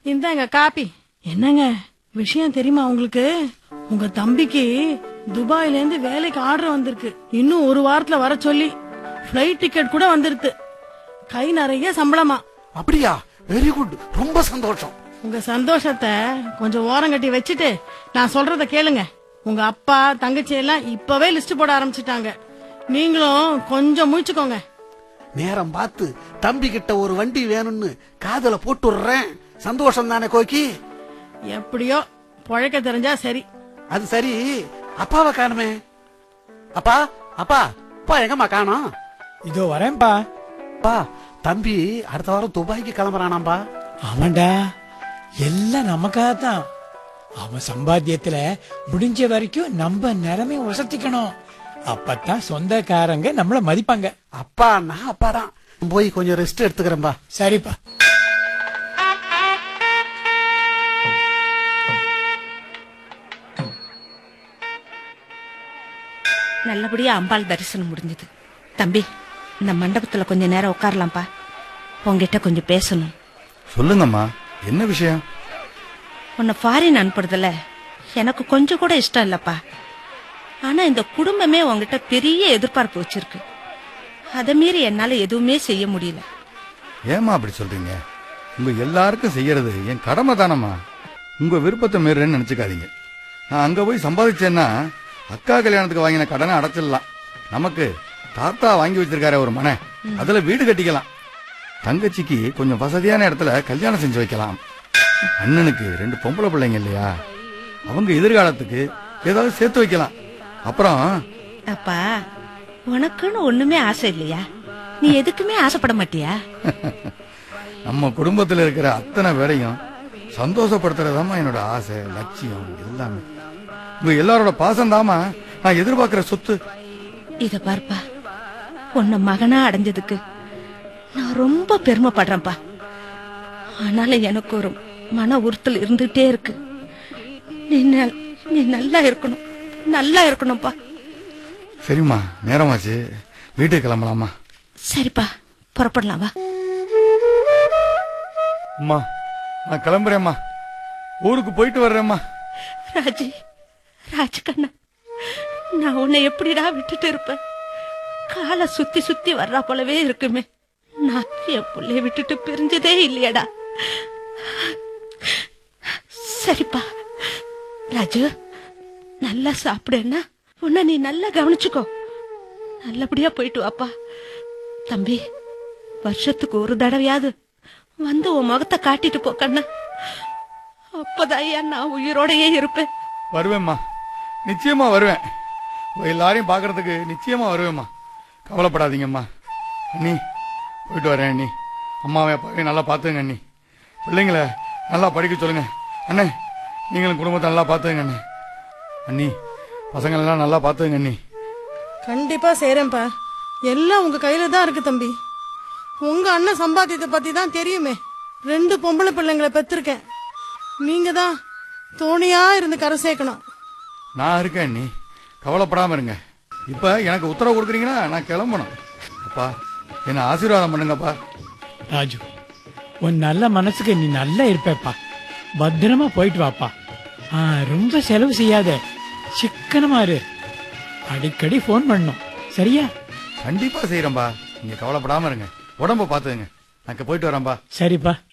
இந்தாங்க காப்பி என்னங்க விஷயம் தெரியுமா உங்களுக்கு உங்க தம்பிக்கு துபாயில இருந்து வேலைக்கு ஆர்டர் வந்திருக்கு இன்னும் ஒரு வாரத்துல வர சொல்லி ஃபிளைட் டிக்கெட் கூட வந்திருக்கு கை நிறைய சம்பளமா அப்படியா வெரி குட் ரொம்ப சந்தோஷம் உங்க சந்தோஷத்தை கொஞ்சம் ஓரங்கட்டி வச்சுட்டு நான் சொல்றத கேளுங்க உங்க அப்பா தங்கச்சி எல்லாம் இப்பவே லிஸ்ட் போட ஆரம்பிச்சிட்டாங்க நீங்களும் கொஞ்சம் முழிச்சுக்கோங்க நேரம் பார்த்து தம்பி கிட்ட ஒரு வண்டி வேணும்னு காதுல போட்டு விடுறேன் சந்தோஷம் தானே கோக்கி எப்படியோ பொழைக்க தெரிஞ்சா சரி அது சரி அப்பாவை காணுமே அப்பா அப்பா அப்பா எங்கம்மா காணோம் இதோ வரேன்பா அப்பா தம்பி அடுத்த வாரம் துபாய்க்கு கிளம்புறானாம்பா ஆமாண்டா எல்லாம் நமக்காக தான் அவன் சம்பாத்தியத்துல முடிஞ்ச வரைக்கும் நம்ம நிலைமை உசத்திக்கணும் அப்பதான் சொந்தக்காரங்க நம்மள மதிப்பாங்க அப்பா நான் அப்பா தான் போய் கொஞ்சம் ரெஸ்ட் எடுத்துக்கிறேன்பா சரிப்பா நல்லபடியா அம்பாள் தரிசனம் முடிஞ்சது தம்பி இந்த மண்டபத்துல கொஞ்ச நேரம் உட்காரலாம்ப்பா உங்ககிட்ட கொஞ்சம் பேசணும் சொல்லுங்கம்மா என்ன விஷயம் உன்னை ஃபாரின் அனுப்புறதுல எனக்கு கொஞ்சம் கூட இஷ்டம் இல்லப்பா ஆனா இந்த குடும்பமே உங்ககிட்ட பெரிய எதிர்பார்ப்பு வச்சிருக்கு அதை மீறி என்னால எதுவுமே செய்ய முடியல ஏம்மா அப்படி சொல்றீங்க உங்க எல்லாருக்கும் செய்யறது என் கடமை தானம்மா உங்க விருப்பத்தை மீறேன்னு நினைச்சுக்காதீங்க நான் அங்க போய் சம்பாதிச்சேன்னா அக்கா கல்யாணத்துக்கு வாங்கின கடனை அடைச்சிடலாம் நமக்கு தாத்தா வாங்கி வச்சிருக்காரு ஒரு மனை அதுல வீடு கட்டிக்கலாம் தங்கச்சிக்கு கொஞ்சம் வசதியான இடத்துல கல்யாணம் செஞ்சு வைக்கலாம் அண்ணனுக்கு ரெண்டு பொம்பளை பிள்ளைங்க இல்லையா அவங்க எதிர்காலத்துக்கு ஏதாவது சேர்த்து வைக்கலாம் அப்புறம் அப்பா உனக்குன்னு ஒண்ணுமே ஆசை இல்லையா நீ எதுக்குமே ஆசைப்பட மாட்டியா நம்ம குடும்பத்துல இருக்கிற அத்தனை பேரையும் சந்தோஷப்படுத்துறதாம்மா என்னோட ஆசை லட்சியம் எல்லாமே உங்க எல்லாரோட பாசம் நான் எதிர்பார்க்கிற சொத்து இத பார்ப்பா உன்னை மகனா அடைஞ்சதுக்கு நான் ரொம்ப பெருமைப்படுறேன்ப்பா ஆனாலும் எனக்கு ஒரு மன உறுத்தல் இருந்துட்டே இருக்கு நீ நல்- நீ நல்லா இருக்கணும் நல்லா இருக்கணும்ப்பா சரிம்மா நேரமாச்சு வீட்டுக்கு கிளம்பலாமா சரிப்பா புறப்படலாம் வா அம்மா நான் கிளம்புறேம்மா ஊருக்கு போயிட்டு வர்றேம்மா ராஜி ராஜ்கண்ணா நான் உன்னை எப்படிடா விட்டுட்டு இருப்பேன் காலை சுத்தி சுத்தி வர்றா போலவே இருக்குமே நான் என் பிள்ளைய விட்டுட்டு பிரிஞ்சதே இல்லையடா சரிப்பா ராஜு நல்லா சாப்பிடுன்னா உன்னை நீ நல்லா கவனிச்சுக்கோ நல்லபடியா போயிட்டு வாப்பா தம்பி வருஷத்துக்கு ஒரு தடவையாவது வந்து உன் முகத்தை காட்டிட்டு போ கண்ணா அப்பதான் நான் உயிரோடயே இருப்பேன் வருவேம்மா நிச்சயமா வருவேன் உங்க எல்லாரையும் பார்க்கறதுக்கு நிச்சயமா வருவேம்மா கவலைப்படாதீங்கம்மா அண்ணி போயிட்டு வரேன் அண்ணி அம்மாவை அப்பாவையும் நல்லா பார்த்துங்க அண்ணி பிள்ளைங்கள நல்லா படிக்க சொல்லுங்க அண்ணே நீங்களும் குடும்பத்தை நல்லா பார்த்துங்க அண்ணே அண்ணி பசங்களெல்லாம் நல்லா பார்த்துங்க அண்ணி கண்டிப்பா செய்றேன்ப்பா எல்லாம் உங்க கையில தான் இருக்கு தம்பி உங்க அண்ணன் சம்பாத்தியத்தை பத்தி தான் தெரியுமே ரெண்டு பொம்பளை பிள்ளைங்களை பெற்றிருக்கேன் நீங்க தான் தோணியா இருந்து கரை சேர்க்கணும் நான் இருக்கேன் அண்ணி கவலைப்படாம இருங்க இப்ப எனக்கு உத்தரவு கொடுக்குறீங்கன்னா நான் கிளம்பணும் அப்பா என்ன ஆசீர்வாதம் பண்ணுங்கப்பா ராஜு உன் நல்ல மனசுக்கு நீ நல்லா இருப்பேப்பா பத்திரமா போயிட்டு வாப்பா ஆ ரொம்ப செலவு செய்யாத சிக்கனமா இரு அடிக்கடி ஃபோன் பண்ணும் சரியா கண்டிப்பா செய்யறேன்பா நீங்க கவலைப்படாம இருங்க உடம்ப பாத்துங்க நான் போயிட்டு வரேன்பா சரிப்பா